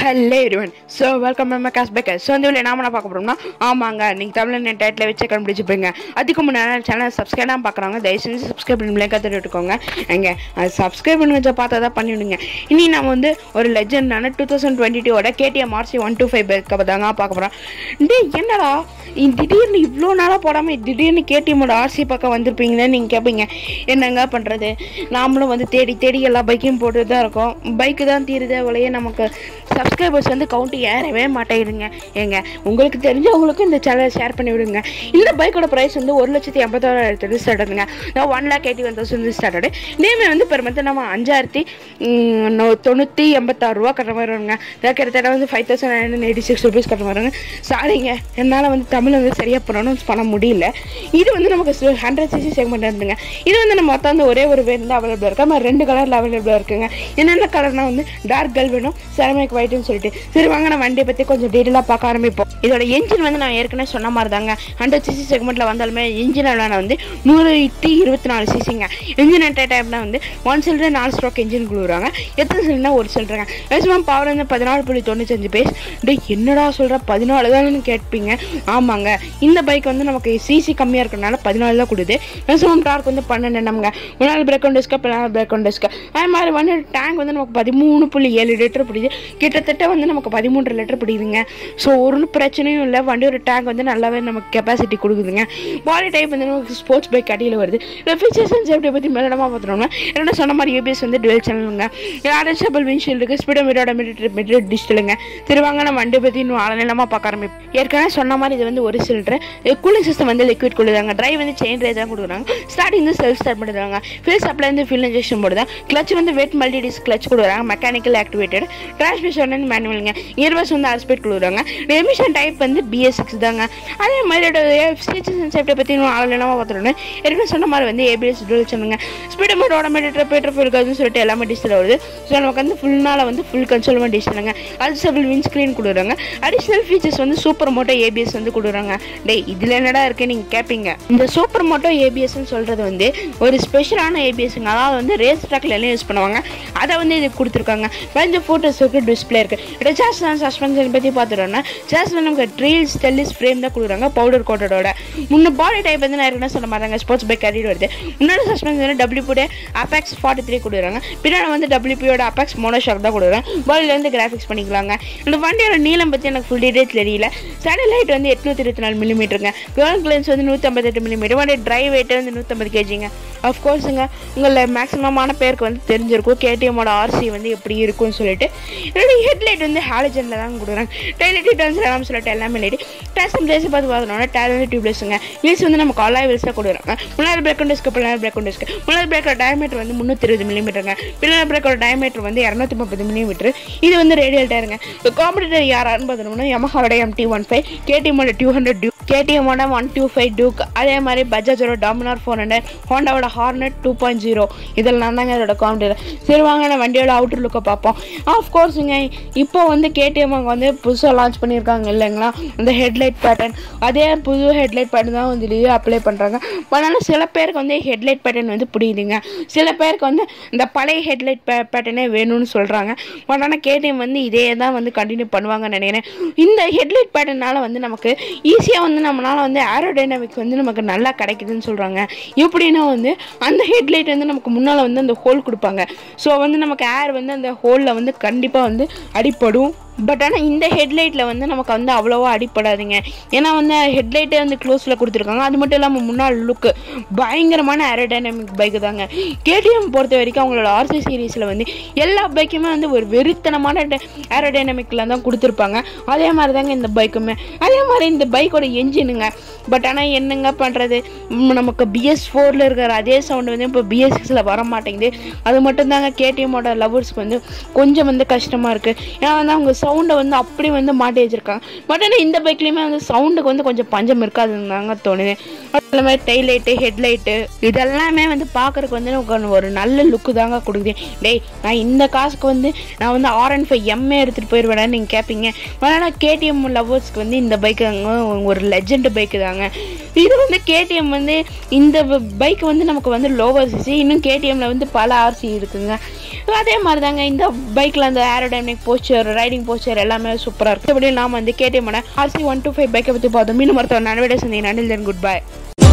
hello everyone so welcome நம்ம காஸ் baker so இந்த நாம என்ன பார்க்க போகிறோம்னா ஆமாங்க நீங்கள் தமிழ் நெட் டைட்டில் வச்சு கண்டுபிடிச்சிப்பீங்க அதுக்கு முன்னாடி சேனல் சப்ஸ்கிரைப் தான் பார்க்குறாங்க தயவு செஞ்சு சப்ஸ்கிரைப் பண்ணி பிள்ளைங்க கற்றுட்டு விட்டுக்கோங்க எங்க அது சப்ஸ்கிரைப் பண்ணி வச்சா பார்த்தா தான் பண்ணிவிடுங்க இனி நம்ம வந்து ஒரு லெஜெண்டான டூ தௌசண்ட் டுவெண்ட்டி டூவோட KTM RC one two five பேக்கப் தாங்க பார்க்க போகிறோம் டே என்னடா இ- திடீர்னு இவ்வளோ நாளாக போடாமல் திடீர்னு கேடிஎம்மோட ஆர்சி பக்கம் வந்திருப்பீங்கன்னு நீங்கள் கேட்பீங்க என்னங்க பண்ணுறது நாமளும் வந்து தேடி தேடி எல்லா பைக்கையும் போட்டு தான் இருக்கோம் பைக்கு தான் தீருதே வழியே நமக்கு சப்ஸ்கிரைபர்ஸ் வந்து கவுண்ட் ஏறவே மாட்டேங்குதுங்க ஏங்க உங்களுக்கு தெரிஞ்சவங்களுக்கும் இந்த சேனலை ஷேர் பண்ணி விடுங்க இந்த பைக்கோட ப்ரைஸ் வந்து ஒரு லட்சத்தி எண்பத்தோராயிரத்து ஸ்டார்ட் ஆகுதுங்க நான் one lakh eighty one thousand start ஆகுது இதேமாதிரி வந்து பெர் மந்த் நம்ம அஞ்சாயிரத்தி ம், நூ- தொண்ணூற்றி எண்பத்தாறு ரூபா கட்டுற மாதிரி வருங்க அதாவது கிட்டத்தட்ட வந்து five thousand nine hundred eighty six rupees கட்டுற மாதிரி வருங்க சாரிங்க என்னால் வந்து தமிழ் வந்து சரியாக ப்ரொனவுன்ஸ் பண்ண முடியல இது வந்து நமக்கு ஹண்ட்ரட் சிசி செக்மெண்ட் இருந்துங்க இது வந்து நம்ம மொத்தம் வந்து ஒரே ஒரு பேர் வந்து அவைலபிளாக இருக்கு நம்ம ரெண்டு கலரில் அவைலபிளாக இருக்குங்க என்னென்ன கலர்னா வந்து டார்க் கல் வேணும் செரமிக் ஒயிட்னு சொல்லிட்டு சரி வாங்க நம்ம வண்டியை பற்றி கொஞ்சம் டீட்டெயிலாக பார்க்க ஆரம்பிப்போம் இதோட என்ஜின் வந்து நான் ஏற்கனவே சொன்ன மாதிரி தாங்க ஹண்ட்ரட் சிசி செக்மெண்ட்டில் வந்தாலுமே இன்ஜின் அளவான வந்து நூற்றி இருபத்தி நாலு சிசிங்க இன்ஜின் என்டர் டைப்னா வந்து ஒன் சிலிண்டர் நாலு ஸ்ட்ரோக் இன்ஜின் கொடுக்குறாங்க எத்தனை சிலிண்டர் ஒரு சிலிண்டருங்க மேக்ஸிமம் பவர் வந்து பதினாலு புள்ளி தொண்ணூத்தஞ்சு பேஸ் டே என்னடா சொல்கிற பதினாலு தானு கேட்பீங்க ஆமாங்க இந்த பைக் வந்து நமக்கு சிசி கம்மியாக இருக்கிறனால பதினாலு தான் கொடுக்குது மேக்ஸிமம் டார்க் வந்து பன்னெண்டு நம்மங்க முன்னாள் பிரேக் ஒன் டிஸ்க்கு பின்னால் பிரேக் ஒன் டிஸ்க்கு அதே மாதிரி வந்து டேங்க் வந்து நமக்கு பதிமூணு புள்ளி ஏழு லிட்டர் பிடிக்குது கிட்டத்தட்ட வந்து நமக்கு பதிமூன்று லிட்டர் பிடிக்குதுங்க ஸோ ஒரு பிரச்சனையும் இல்லை வண்டியோட டேங்க் வந்து நல்லாவே நமக்கு கெப்பாசிட்டி கொடுக்குதுங்க பாடி டைப் வந்து நமக்கு ஸ்போர்ட்ஸ் பைக் அடியில் வருது இல்லை ஃபீச்சர்ஸ் அண்ட் சேஃப்டி பற்றி மேலடமாக பார்த்துட்டோம்னா என்ன சொன்ன மாதிரி ஏபிஎஸ் வந்து டுவெல் சேனலுங்க அட்ஜஸ்டபிள் விண்ட்ஷீல்டு இருக்குது ஸ்பீடோ மீட்டோட மீட்டர் மீட்டர் டிஜிட்டலுங்க சரி வாங்க நம்ம வண்டி பற்றி இன்னும் ஆழநிலமாக பார்க்க ஆரம்பிப்போம் ஏற்கனவே சொன்ன மாதிரி இது வந்து ஒரு சிலிண்டர் கூலிங் சிஸ்டம் வந்து லிக்விட் கொடுக்குறாங்க டிரைவ் வந்து செயின் ரேஸ் தான் கொடுக்குறாங்க ஸ்டார்டிங் வந்து செல்ஃப் ஸ்டார்ட் பண்ணுறாங்க ஃபில் சப்ளை வந்து ஃபில் இன்ஜெக்ஷன் போடுதான் கிளச் வந்து வெட் மல்டி டிஸ்க் கிளச் கொடுக்குறாங்க மெக்கானிக்கல் ஆக்டிவேட்டட் டிரான்ஸ்மிஷன் வந்து மேனுவலுங்க இயர்பஸ் வந்து ஆஸ்பெக்ட் கொடுக்குறாங்க எமிஷன் டைப் வந்து பிஎஸ் சிக்ஸ் தாங்க அதே மாதிரி ஃபீச்சர்ஸ் அண்ட் சேஃப்டி பற்றி இன்னும் ஆழநிலமாக பார்த்துட்டோம்னா ஏற்கனவே சொன்ன மாதிரி வந்து ஏபிஎஸ் டுவெல் சொன்னாங்க speed mode automatic petrol fuel காதுன்னு சொல்லிட்டு எல்லாமே டிஜிட்டல் வருது ஸோ நமக்கு வந்து ஃபுல்னால் வந்து ஃபுல் கன்சோல்மெண்ட் டிஜிட்டலுங்க அட்ஜஸ்டபிள் வின் ஸ்க்ரீன் கொடுக்குறாங்க அடிஷ்னல் ஃபீச்சர்ஸ் வந்து சூப்பர் மோட்டோ ஏபிஎஸ் வந்து கொடுக்குறாங்க டேய் இதில் என்னடா இருக்கு நீங்கள் கேட்பீங்க இந்த சூப்பர் மோட்டோ ஏபிஎஸ்ன்னு சொல்கிறது வந்து ஒரு ஸ்பெஷலான ஏபிஎஸ்ங்க அதாவது வந்து ரேஸ் ட்ராக்ல எல்லாம் யூஸ் பண்ணுவாங்க அதை வந்து இது கொடுத்துருக்காங்க பதினஞ்சு ஃபோட்டோஸ் இருக்குது டிஸ்பிளே இருக்குது ரிச்சார்ஜ் சஸ்பென்ஷன் பற்றி பார்த்துட்டோம்னா சார்ஜ் நமக்கு ட்ரீல்ஸ் டெல்லிஸ் ஃப்ரேம் தான் கொடுக்குறாங்க பவுடர் கோட்டடோட முன்ன பாடி டைப் வந்து நான் ஏற்கனவே சொன்ன மாதிரி ஸ்போர்ட்ஸ் பைக் கட்டிட்டு வருது முன்னாடி சஸ்பென்ஷன் டபிள்யூபியோட அபெக்ஸ் ஃபார்ட்டி த்ரீ கொடுக்குறாங்க பின்னாடி வந்து டபிள்யூபியோட அபெக்ஸ் மோனோஷாக் தான் கொடுக்குறாங்க பாடியில் வந்து கிராஃபிக்ஸ் பண்ணிக்கலாங்க இந்த வண்டியோட நீளம் பற்றி எனக்கு ஃபுல் டீடைல்ஸ் தெரியல சேட்டலைட் வந்து எட்நூற்றி இருபத்தி நாலு மில்லிமீட்டருங்க பியோன் கிளென்ஸ் வந்து நூற்றி ஐம்பத்தெட்டு மில்லிமீட்டர் வண்டி டிரைவ் வெயிட் வந்து நூற்றம்பது கேஜிங்க அஃப்கோர்ஸுங்க உங்களில் மேக்ஸிமமான பேருக்கு வந்து தெரிஞ்சிருக்கும் கேடிஎம்மோட ஆர்சி வந்து எப்படி இருக்கும்னு சொல்லிட்டு என்னோட ஹெட்லைட் வந்து ஹாலஜனில் தான் கொடுக்குறாங்க டைலைட் டர்ன்ஸ் எல்லாம் சொல்லிட்டு எல்லாமே லைட் டேஸ்ட் பிளேஸ் பார்த்து பார்த்தோம்னா டயர் வந்து டியூப்லெஸ்ஸுங்க வீல்ஸ் வந்து நம்ம காலாய் வீல்ஸாக கொடுக்குறாங்க முன்னாடி பிரேக் டிஸ்க்கு பின்னாடி பிரேக் டிஸ்க்கு முன்னாடி பிரேக்கோட டயமீட்டர் வந்து முந்நூற்றி இருபது மில்லிமீட்டருங்க பின்னாடி பிரேக்கோட டயமீட்டர் வந்து இரநூத்தி முப்பது மில்லிமீட்டர் இது வந்து ரேடியல் டயருங்க காம்படிட்டர் யாரான்னு பார்த்தோம்னா யமஹாவோட எம்டி ஒன் ஃபைவ் கேடிஎம்மோட டூ ஹண்ட்ரட் டியூ கேடிஎம்மோட ஒன் டூ ஃபைவ் டூக் அதே மாதிரி பஜாஜோட டாமினார் ஃபோர் ஹண்ட்ரட் ஹோண்டாவோட ஹார்னட் டூ பாயிண்ட் ஜீரோ இதெல்லாம் தாங்க இதோட காம்படிட்டர் சரி வாங்க நான் வண்டியோட அவுட்டர் லுக்கை பார்ப்போம் ஆஃப்கோர்ஸுங்க இப்போ வந்து கேடிஎம் அவங்க வந்து புதுசாக லான்ச் பண்ணியிருக்காங்க இல்லைங்களா அந்த ஹெட்லைட் பேட்டர்ன் அதே புது ஹெட்லைட் பேட்டர்ன் தான் வந்து இதுலேயே அப்ளை பண்ணுறாங்க ஆனாலும் சில பேருக்கு வந்து ஹெட்லைட் பேட்டர்ன் வந்து பிடிக்குதுங்க சில பேருக்கு வந்து இந்த பழைய ஹெட்லைட் பே பேட்டர்னே வேணும்னு சொல்கிறாங்க பட் ஆனால் கேடிஎம் வந்து இதே தான் வந்து கண்டினியூ பண்ணுவாங்கன்னு நினைக்கிறேன் இந்த ஹெட்லைட் பேட்டர்னால வந்து நமக்கு ஈஸியாக வந்து நம்மளால வந்து ஏரோடைனமிக் வந்து நமக்கு நல்லா கிடைக்குதுன்னு சொல்கிறாங்க எப்படின்னா வந்து அந்த ஹெட்லைட் வந்து நமக்கு முன்னால் வந்து அந்த ஹோல் கொடுப்பாங்க ஸோ வந்து நமக்கு ஏர் வந்து அந்த ஹோலில் வந்து கண்டிப்பாக வந்து அடிப்படும் பட் ஆனால் இந்த ஹெட்லைட்டில் வந்து நமக்கு வந்து அவ்வளோவா அடிப்படாதுங்க ஏன்னா வந்து ஹெட்லைட்டே வந்து க்ளோஸில் கொடுத்துருக்காங்க அது மட்டும் இல்லாமல் முன்னாள் லுக்கு பயங்கரமான ஏரோடைனமிக் பைக்கு தாங்க கேடிஎம் பொறுத்த வரைக்கும் அவங்களோட ஆர்சி சீரீஸில் வந்து எல்லா பைக்குமே வந்து ஒரு வெறித்தனமான ஏரோடைனமிக்கில் தான் கொடுத்துருப்பாங்க அதே மாதிரி தாங்க இந்த பைக்குமே அதே மாதிரி இந்த பைக்கோட என்ஜினுங்க பட் ஆனால் என்னங்க பண்ணுறது நமக்கு பிஎஸ் ஃபோரில் இருக்கிற அதே சவுண்டு வந்து இப்போ பிஎஸ் சிக்ஸில் வர மாட்டேங்குது அது மட்டும் தாங்க கேடிஎம்மோட லவர்ஸ்க்கு வந்து கொஞ்சம் வந்து கஷ்டமாக இருக்குது ஏன்னா வந்து அவங்க சவுண்டை வந்து அப்படி வந்து மாட்டி வச்சுருக்காங்க பட் ஆனால் இந்த பைக்லேயுமே வந்து சவுண்டுக்கு வந்து கொஞ்சம் பஞ்சம் இருக்காதுன்னு தாங்க தோணுது அது மாதிரி டைலைட்டு ஹெட்லைட்டு இதெல்லாமே வந்து பார்க்குறக்கு வந்து நமக்கு ஒரு நல்ல லுக்கு தாங்க கொடுக்குது டேய் நான் இந்த காசுக்கு வந்து நான் வந்து ஆர் அண்ட் ஃபைவ் எம்ஏ எடுத்துகிட்டு போயிடுவேன்னு நீங்கள் கேட்பீங்க ஆனால் கேடிஎம் லவர்ஸ்க்கு வந்து இந்த பைக்கு ஒரு லெஜெண்ட் பைக்கு தாங்க இது வந்து கேடிஎம் வந்து இந்த பைக் வந்து நமக்கு வந்து லோவர் சிசி இன்னும் கேடிஎம்ல வந்து பல ஆர்சி இருக்குங்க அதே மாதிரி தாங்க இந்த பைக்கில் அந்த ஏரோடைனமிக் போஸ்டர் ரைடிங் போஸ்டர் எல்லாமே சூப்பராக இருக்குது இப்படி நாம வந்து கேடிஎம்மோட ஆர்சி ஒன் டூ ஃபைவ் பைக்கை பற்றி பார்த்தோம் மீன் மருத்துவ நடுவிட சந்தி நண்டில் குட் பை